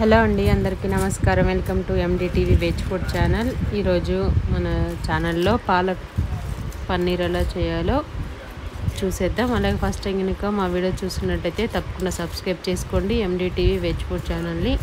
hello అండి అందరికీ నమస్కారం welcome to NDTV veg food channel ఈరోజు మన ఛానల్లో పాలక్ పన్నీర్ ఎలా చేయాలో చూసేద్దాం అలాగే ఫస్ట్ టైం కనుక మా వీడియో చూసినట్టయితే తప్పకుండా సబ్స్క్రైబ్ చేసుకోండి ఎండిటీవీ వెజ్ ఫుడ్ ఛానల్ని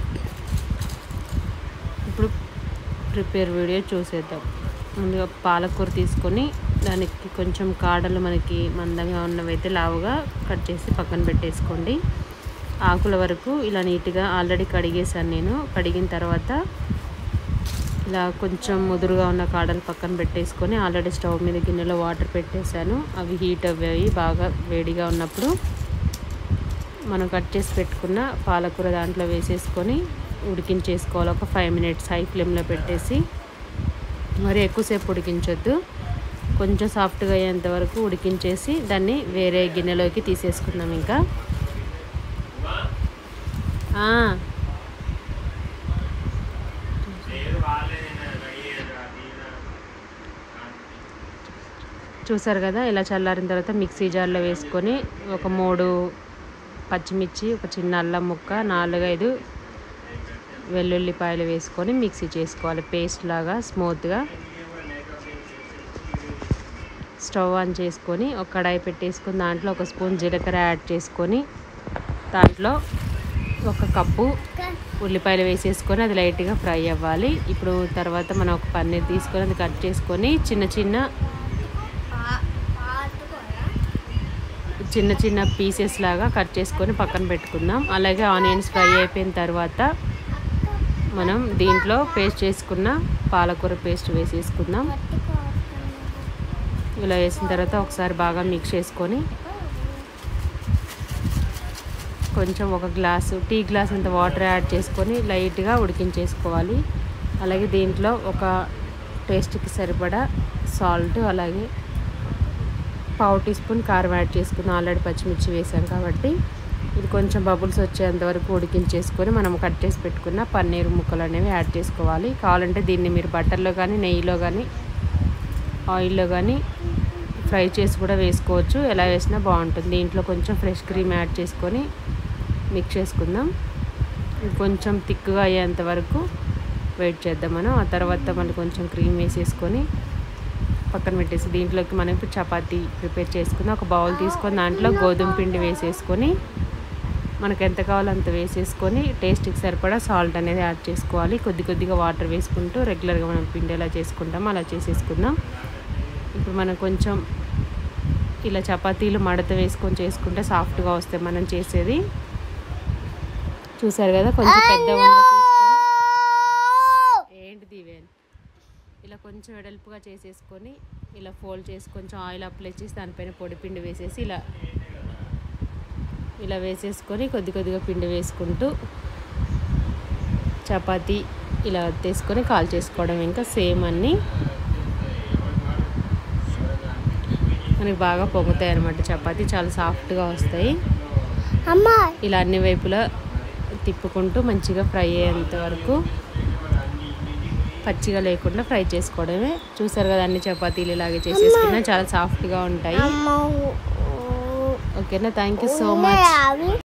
ఇప్పుడు ప్రిపేర్ వీడియో చూసేద్దాం ముందుగా పాలకూర తీసుకొని దానికి కొంచెం కాడలు మనకి మందంగా ఉన్నవైతే లావుగా కట్ చేసి పక్కన పెట్టేసుకోండి ఆకుల వరకు ఇలా నీట్గా ఆల్రెడీ కడిగేసాను నేను కడిగిన తర్వాత ఇలా కొంచెం ముదురుగా ఉన్న కాడలు పక్కన పెట్టేసుకొని ఆల్రెడీ స్టవ్ మీద గిన్నెలో వాటర్ పెట్టేశాను అవి హీట్ అవ్వాయి బాగా వేడిగా ఉన్నప్పుడు మనం కట్ చేసి పెట్టుకున్న పాలకూర దాంట్లో వేసేసుకొని ఉడికించేసుకోవాలి ఒక ఫైవ్ మినిట్స్ హై ఫ్లేమ్లో పెట్టేసి మరి ఎక్కువసేపు ఉడికించొద్దు కొంచెం సాఫ్ట్గా అయ్యేంత వరకు ఉడికించేసి దాన్ని వేరే గిన్నెలోకి తీసేసుకుందాం ఇంకా ఆ, చూసారు కదా ఇలా చల్లారిన తర్వాత మిక్సీ జార్లో వేసుకొని ఒక మూడు పచ్చిమిర్చి ఒక చిన్న అల్లం ముక్క నాలుగైదు వెల్లుల్లిపాయలు వేసుకొని మిక్సీ చేసుకోవాలి పేస్ట్ లాగా స్మూత్గా స్టవ్ ఆన్ చేసుకొని ఒక కడాయి పెట్టేసుకొని దాంట్లో ఒక స్పూన్ జీలకర్ర యాడ్ చేసుకొని దాంట్లో ఒక కప్పు ఉల్లిపాయలు వేసేసుకొని అది లైట్గా ఫ్రై అవ్వాలి ఇప్పుడు తర్వాత మనం ఒక పన్నీర్ తీసుకొని అది కట్ చేసుకొని చిన్న చిన్న చిన్న చిన్న పీసెస్ లాగా కట్ చేసుకొని పక్కన పెట్టుకుందాం అలాగే ఆనియన్స్ ఫ్రై అయిపోయిన తర్వాత మనం దీంట్లో పేస్ట్ చేసుకున్న పాలకూర పేస్ట్ వేసేసుకుందాం ఇలా వేసిన తర్వాత ఒకసారి బాగా మిక్స్ చేసుకొని కొంచెం ఒక గ్లాసు టీ గ్లాస్ అంత వాటర్ యాడ్ చేసుకొని లైట్గా ఉడికించేసుకోవాలి అలాగే దీంట్లో ఒక టేస్ట్కి సరిపడా సాల్ట్ అలాగే పావు టీ స్పూన్ కారం యాడ్ చేసుకుందాం ఆల్రెడీ పచ్చిమిర్చి వేసాం కాబట్టి ఇది కొంచెం బబుల్స్ వచ్చేంత వరకు ఉడికించేసుకొని మనం కట్ చేసి పెట్టుకున్న పన్నీర్ ముక్కలు అనేవి యాడ్ చేసుకోవాలి కావాలంటే దీన్ని మీరు బటర్లో కానీ నెయ్యిలో కానీ ఆయిల్లో కానీ ఫ్రై చేసి కూడా వేసుకోవచ్చు ఎలా వేసినా బాగుంటుంది దీంట్లో కొంచెం ఫ్రెష్ క్రీమ్ యాడ్ చేసుకొని మిక్స్ చేసుకుందాం ఇది కొంచెం థిక్గా అయ్యేంత వరకు వెయిట్ చేద్దాం మనం ఆ తర్వాత మళ్ళీ కొంచెం క్రీమ్ వేసేసుకొని పక్కన పెట్టేసి దీంట్లోకి మనం ఇప్పుడు చపాతీ ప్రిపేర్ చేసుకుందాం ఒక బౌల్ తీసుకొని దాంట్లో గోధుమ పిండి వేసేసుకొని మనకు ఎంత కావాలో అంత వేసేసుకొని టేస్ట్కి సరిపడా సాల్ట్ అనేది యాడ్ చేసుకోవాలి కొద్ది కొద్దిగా వాటర్ వేసుకుంటూ రెగ్యులర్గా మనం పిండి ఎలా చేసుకుంటామో అలా చేసేసుకుందాం ఇప్పుడు మనం కొంచెం ఇలా చపాతీలు మడత వేసుకొని చేసుకుంటే సాఫ్ట్గా వస్తాయి మనం చేసేది చూసారు కదా కొంచెం పెద్ద ఉండ తీసుకొని ఏంటిది ఇవేన్ ఇలా కొంచెం వెడల్పుగా చేసేసుకొని ఇలా ఫోల్డ్ చేసి కొంచెం ఆయిల్ అప్లై చేసి దానిపైన పొడి పిండి వేసేసి ఇలా ఇలా వేసేసుకొని కొద్ది కొద్దిగా పిండి వేసుకుంటూ చపాతీ ఇలా తీసుకొని కాల్ చేసుకోవడం ఇంకా సేమ్ అన్నీ మనకి బాగా పొంగుతాయి అనమాట చపాతీ చాలా సాఫ్ట్గా వస్తాయి అమ్మా ఇలా అన్ని వైపులా తిప్పుకుంటూ మంచిగా ఫ్రై అయ్యేంత వరకు పచ్చిగా లేకుండా ఫ్రై చేసుకోవడమే చూసారు కదా అన్ని చపాతీలు ఇలాగే చేసేసుకున్నా చాలా సాఫ్ట్గా ఉంటాయి అమ్మ ఓకేనా థ్యాంక్ యూ సో మచ్ అవి